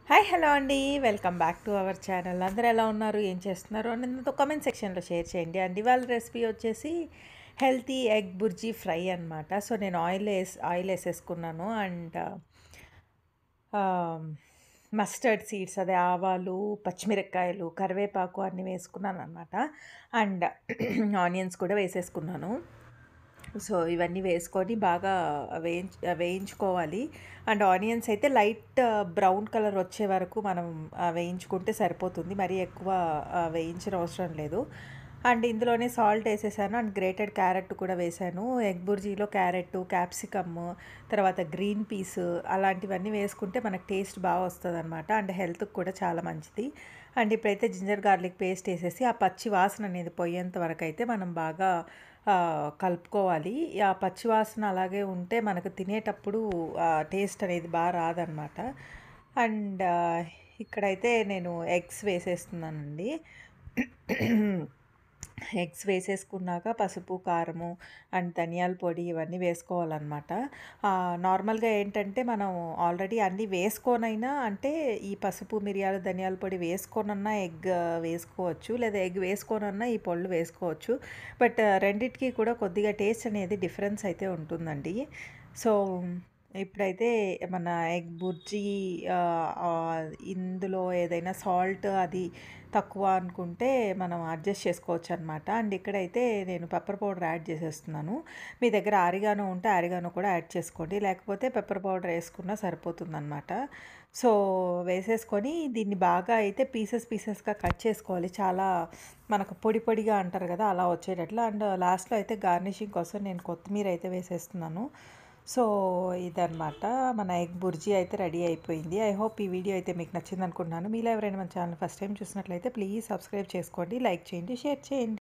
hi hello అండి welcome back to our channel అందరూ ఎలా ఉన్నారు ఏం చేస్తున్నారు అని నాతో కామెంట్ సెక్షన్లో షేర్ చేయండి అండ్ ఇవాళ రెసిపీ వచ్చేసి హెల్తీ ఎగ్ బుర్జీ ఫ్రై అనమాట సో నేను ఆయిల్ వేసి ఆయిల్ వేసేసుకున్నాను అండ్ మస్టర్డ్ సీడ్స్ అదే ఆవాలు పచ్చిమిరపకాయలు కరివేపాకు అన్నీ వేసుకున్నాను అనమాట అండ్ ఆనియన్స్ కూడా వేసేసుకున్నాను సో ఇవన్నీ వేసుకొని బాగా వేయించ వేయించుకోవాలి అండ్ ఆనియన్స్ అయితే లైట్ బ్రౌన్ కలర్ వచ్చే వరకు మనం ఆ, వేయించుకుంటే సరిపోతుంది మరీ ఎక్కువ ఆ, వేయించిన అవసరం లేదు అండ్ ఇందులోనే సాల్ట్ వేసేసాను అండ్ గ్రేటెడ్ క్యారెట్ కూడా వేసాను ఎగ్ బుర్జీలో క్యారెట్ క్యాప్సికమ్ తర్వాత గ్రీన్ పీస్ అలాంటివన్నీ వేసుకుంటే మనకు టేస్ట్ బాగా వస్తుంది అనమాట అండ్ హెల్త్కి కూడా చాలా మంచిది అండ్ ఇప్పుడైతే జింజర్ గార్లిక్ పేస్ట్ వేసేసి ఆ పచ్చి వాసన అనేది పోయేంత వరకు అయితే మనం బాగా ఆ, కలుపుకోవాలి ఆ పచ్చి వాసన అలాగే ఉంటే మనకు తినేటప్పుడు టేస్ట్ అనేది బాగా రాదనమాట అండ్ ఆ, ఇక్కడైతే నేను ఎగ్స్ వేసేస్తున్నానండి ఎగ్స్ వేసేసుకున్నాక పసుపు కారము అండ్ ధనియాల పొడి ఇవన్నీ వేసుకోవాలన్నమాట ఆ, నార్మల్గా ఏంటంటే మనం ఆల్రెడీ అన్నీ వేసుకోనైనా అంటే ఈ పసుపు మిరియాలు ధనియాల పొడి వేసుకోనన్నా ఎగ్ వేసుకోవచ్చు లేదా ఎగ్ వేసుకోనన్నా ఈ పళ్ళు వేసుకోవచ్చు బట్ రెండిటికి కూడా కొద్దిగా టేస్ట్ అనేది డిఫరెన్స్ అయితే ఉంటుందండి సో ఇప్పుడైతే మన ఎగ్ బుర్జీ ఆ, ఆ, ఇందులో ఏదైనా సాల్ట్ అది తక్కువ అనుకుంటే మనం అడ్జస్ట్ చేసుకోవచ్చు అనమాట అండ్ ఇక్కడైతే నేను పెప్పర్ పౌడర్ యాడ్ చేసేస్తున్నాను మీ దగ్గర ఆరిగానో ఉంటే ఆరిగానో కూడా యాడ్ చేసుకోండి లేకపోతే పెప్పర్ పౌడర్ వేసుకున్నా సరిపోతుందన్నమాట సో వేసేసుకొని దీన్ని బాగా అయితే పీసెస్ పీసెస్గా కట్ చేసుకోవాలి చాలా మనకు పొడి పొడిగా అంటారు కదా అలా వచ్చేటట్లు అండ్ లాస్ట్లో అయితే గార్నిషింగ్ కోసం నేను కొత్తిమీర అయితే వేసేస్తున్నాను సో ఇదన్నమాట మన ఎగ్ బుర్జీ అయితే రెడీ అయిపోయింది ఐ హోప్ ఈ వీడియో అయితే మీకు నచ్చింది అనుకుంటున్నాను మీలో ఎవరైనా మన ఛానల్ ఫస్ట్ టైం చూసినట్లయితే ప్లీజ్ సబ్స్క్రైబ్ చేసుకోండి లైక్ చేయండి షేర్ చేయండి